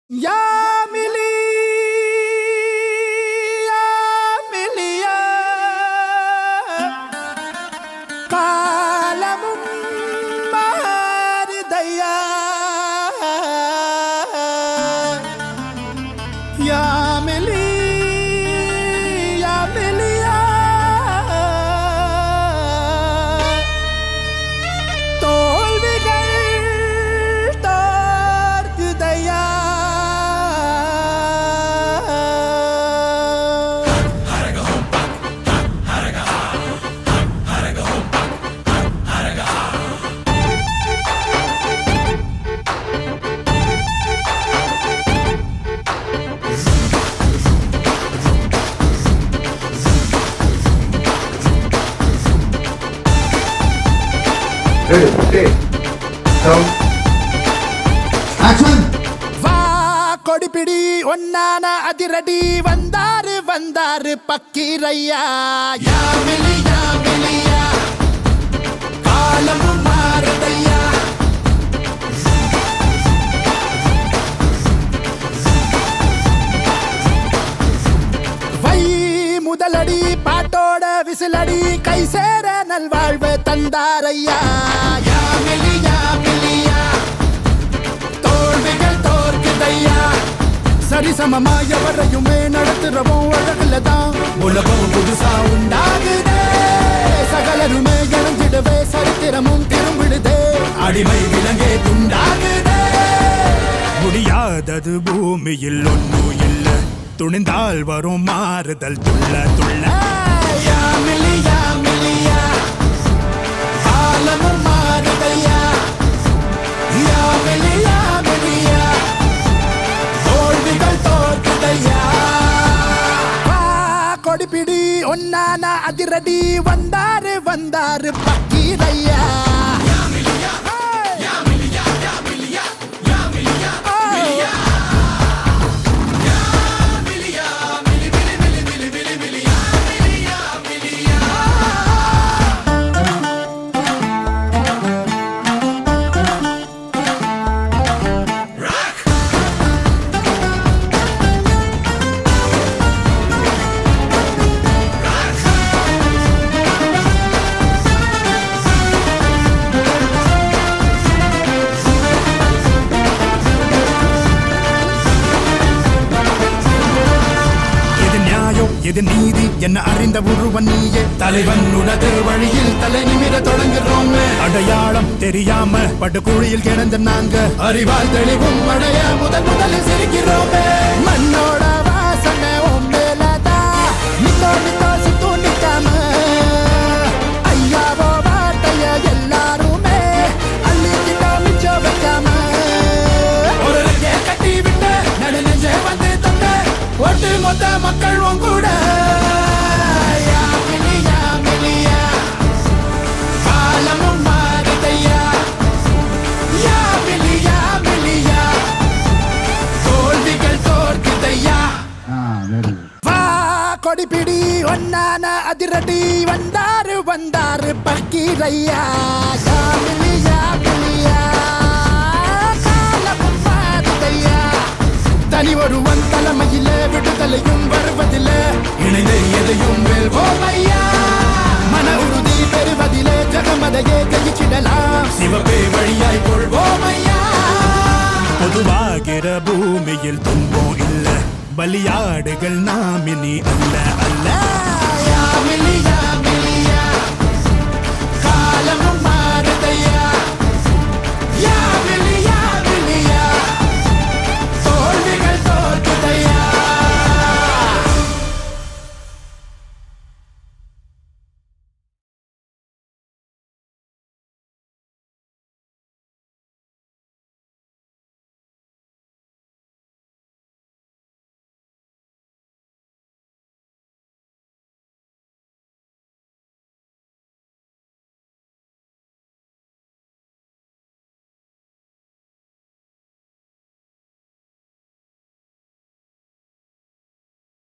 யாமிலி யாமிலியா காலமும் மாறுதையா யாமிலி யாமிலியா தோல்விகள் தார்குதையா Ready, take, down, action! வா கொடிபிடி ஒன்னான அதிரடி வந்தாரு வந்தாரு பக்கீரையா யாமிலி யாமிலியா காலமும் மாறுதையா வை முதலடி பாட்டோட விசிலடி கை சேர நல்வாழ்வு தந்தாரையா யாமிலி யாமிலியா தோல்விகள் தோற்குதையா சரிசமமா எவரையுமே நடத்துறவோம் அழகுல தான் உலகம் புதுசா உண்டாகுதே சகலருமே இணைஞ்சிடவே சரித்திரமும் திரும்பிடுதே அடிமை விலங்கே துண்டாகுதே முடியாதது பூமியில் ஒன்றும் இல்ல துணிந்தால் வரும் மாறுதல் துள்ள துள்ள யாமிலி யாமிலியா காலமும் மாறுதையா யாமிலி யாமிலியா தோல்விகள் தோற்குதையா வா, கொடிபிடி ஒன்னான அதிரடி வந்தாரு வந்தாரு பக்கீரையா எது நியாயம் எது நீதி என்ன அறிந்த ஒருவன் நீயே தலைவன் உனது வழியில் தலை நிமிர தொடங்குறோமே அடையாளம் தெரியாம படுகுழியில் கிடந்த நாங்க அறிவால் தெளிவும் அடைய முதல் முதலில் சிரிக்கிறோமே மண்ணோட வாசனை உன் மேலதான் நித்தோ நித்தோ சித்து நிக்காம ஐயாவோ வார்த்தைய எல்லாருமே அள்ளிக்கிட்டோ மிச்சம் வைக்காம ஒரு ரெக்கை கட்டி விட்டு நடுநெஞ்சே வந்து தந்த ஒட்டு மொத்த மக்கள் உன் கூட யாமிலி, யாமிலியா, காலமும் மாறுதையா யாமிலி, யாமிலியா, தோல்விகள் தோற்குதையா Ah, very good. வா கொடிபிடி ஒன்னான அதிரடி வந்தாரு வந்தாரு பக்கீரையா யாமிலி, யாமிலியா, காலமும் மாறுதையா. தனி ஒருவன் தலைமையில விடுதலையும் வருவதில்ல இணைந்து எதையும் வெல்வோம் ஐயா மன உறுதி பெறுவதிலே ஜகமதையே ஜெயிச்சிடலாம் சிவப்பே வழியாய் கொள்வோம் ஐயா பொதுவாகிற பூமியில் துன்பம் இல்ல பலியாடுகள் நாமினி அல்ல அல்ல